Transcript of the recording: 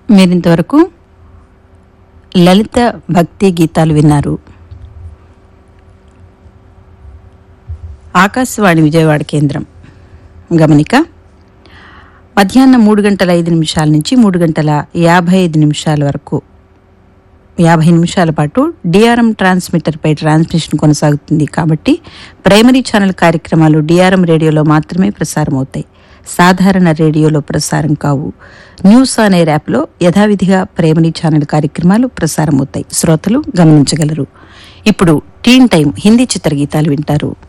మీరింతవరకు లలిత భక్తి గీతాలు విన్నారు ఆకాశవాణి విజయవాడ కేంద్రం గమనిక మధ్యాహ్నం మూడు గంటల ఐదు నిమిషాల నుంచి మూడు గంటల యాభై ఐదు నిమిషాల వరకు యాభై నిమిషాల పాటు డిఆర్ఎం ట్రాన్స్మిటర్పై ట్రాన్స్మిషన్ కొనసాగుతుంది కాబట్టి ప్రైమరీ ఛానల్ కార్యక్రమాలు డిఆర్ఎం రేడియోలో మాత్రమే ప్రసారం అవుతాయి సాధారణ రేడియోలో ప్రసారం కావు న్యూస్ ఆన్ ఎయిర్ యాప్లో యథావిధిగా ప్రైమరీ ఛానల్ కార్యక్రమాలు ప్రసారం అవుతాయి శ్రోతలు గమనించగలరు ఇప్పుడు టీన్ టైం హిందీ చిత్రగీతాలు వింటారు